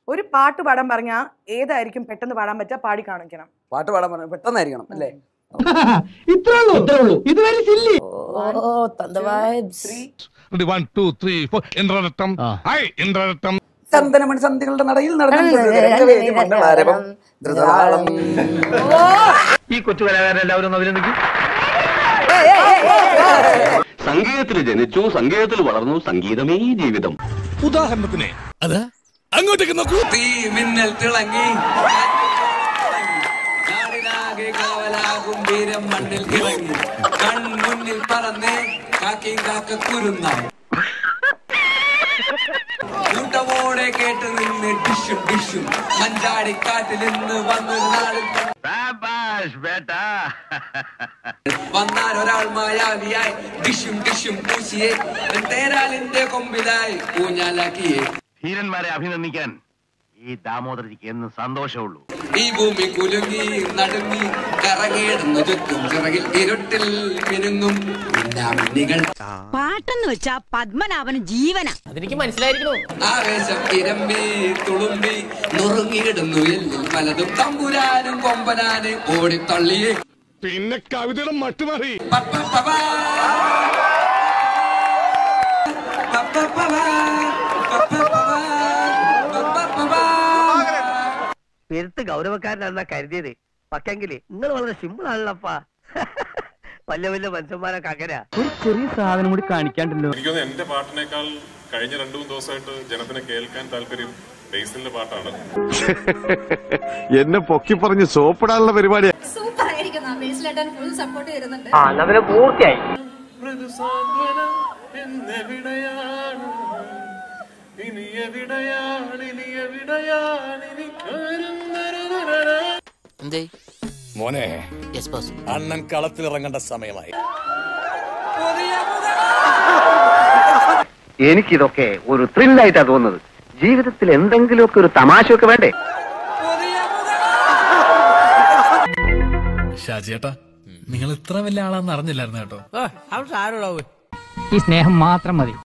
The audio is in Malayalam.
ഒരു പാട്ട് പാടാൻ പറഞ്ഞാൽ ഏതായിരിക്കും പെട്ടെന്ന് പാടാൻ പറ്റുക പാടി കാണിക്കണം പാട്ട് പാടാൻ പറഞ്ഞു പെട്ടെന്നായിരിക്കണം അല്ലേ ഓ തന്ത vibes one two three four ഇന്ദ്രരത്തം ഹായ് ഇന്ദ്രരത്തം ചന്ദനമണി സന്ധികളുടെ നടയിൽ നടന്നു മംഗളാരവം ധൃതതാളം ഈ കൊച്ചു കലാകാരെല്ലാവരും അഭിനന്ദിക്കും സംഗീതത്തിൽ ജനിച്ചു സംഗീതത്തിൽ വളർന്നു സംഗീതമേ ജീവിതം ഉദാഹരണത്തിന് അതാ അങ്ങോട്ടേക്ക് നോക്കൂ തീ മിന്നൽ തിളങ്ങി നാടിനാകെ കാവലാകും വീരം മണ്ണിൽ ഇറങ്ങി കൺമുന്നിൽ പറന്നേ കാക്കയും കാക്ക കുരുന്നായി കൂട്ടമോടെ കേട്ട് നിന്ന് ഡിഷും ഡിഷും മഞ്ചാടിക്കാട്ടിൽ നിന്ന് വന്നൊരു നാളിൽ വന്നാൽ മായാവിയായി ഡിഷും ഡിഷും പൂശിയെ തേരാലിന്റെ കൊമ്പിലായി ഊഞ്ഞാലാക്കിയേ ധീരന്മാരെ അഭിനന്ദിക്കാൻ ഈ ദാമോദരജിക്ക് എന്ന് സന്തോഷമുള്ളൂ ഈ ഭൂമി കുലുങ്ങി നടുങ്ങി കറങ്ങിയിടുന്നു ചുറ്റും ചിറകിൽ ഇരുട്ടിൽ മിനുങ്ങും മിന്നാമിന്നികൾ പാട്ടെന്ന് വെച്ചാ പത്മനാഭന് ജീവന അതെനിക്ക് മനസ്സിലായിരിക്കണു ആവേശം ഇരമ്പി തുളുമ്പി നുറുങ്ങിയിടുന്നു എല്ലിൽ പലതും തമ്പുരാനും കൊമ്പനാന് ഓടിത്തള്ളിയേ പിന്നെ കവിതയുടെ മട്ടുമാറി പപ്പപ്പവാ. പപ്പപ്പവാ. പപ്പപ്പവാ. പപ്പപ്പവാ. പെരുത്ത് ഗൗരവക്കാരനാണെന്നാ കരുതിയത് പക്ഷെങ്കില് നിങ്ങൾ വളരെ സിമ്പിൾ ആണല്ലപ്പാ വലിയ വലിയ മനുഷ്യന്മാരൊക്കെ അങ്ങനെ എനിക്ക് തോന്നുന്നു എന്റെ പാട്ടിനേക്കാൾ കഴിഞ്ഞ രണ്ടു മൂന്ന് ദിവസമായിട്ട് ജനത്തിന് കേൾക്കാൻ താല്പര്യം ബേസിലിന്റെ പാട്ടാണ് എന്നെ പൊക്കി പറഞ്ഞ് സോപ്പിടാനുള്ള പരിപാടിയാ സൂപ്പർ ആയിരിക്കും ബേസിലേട്ടൻ ഫുൾ സപ്പോർട്ട് തരുന്നുണ്ട് ആ എന്നാ പിന്നെ പൂർത്തിയായി മൃദുസാന്ത്വനം എന്നെവിടെയാണ് ഇനി എവിടെയാണ് ഇനി എവിടെയാണ് ഇനി കരുന്നരുന്നരുന്നരു. എന്തേ മോനെ യെസ് ബോസ് അണ്ണൻ കളത്തിലിറങ്ങേണ്ട സമയമായി എനിക്കിതൊക്കെ ഒരു ത്രില്ലായിട്ടാ തോന്നുന്നത് ജീവിതത്തിൽ എന്തെങ്കിലുമൊക്കെ ഒരു തമാശയൊക്കെ വേണ്ടേ ഷാജിയേട്ടാ നിങ്ങൾ ഇത്ര വലിയ ആളാന്ന് അറിഞ്ഞില്ലായിരുന്നു കേട്ടോ അവൻ ആരോടാവും ഈ സ്നേഹം മാത്രം മതി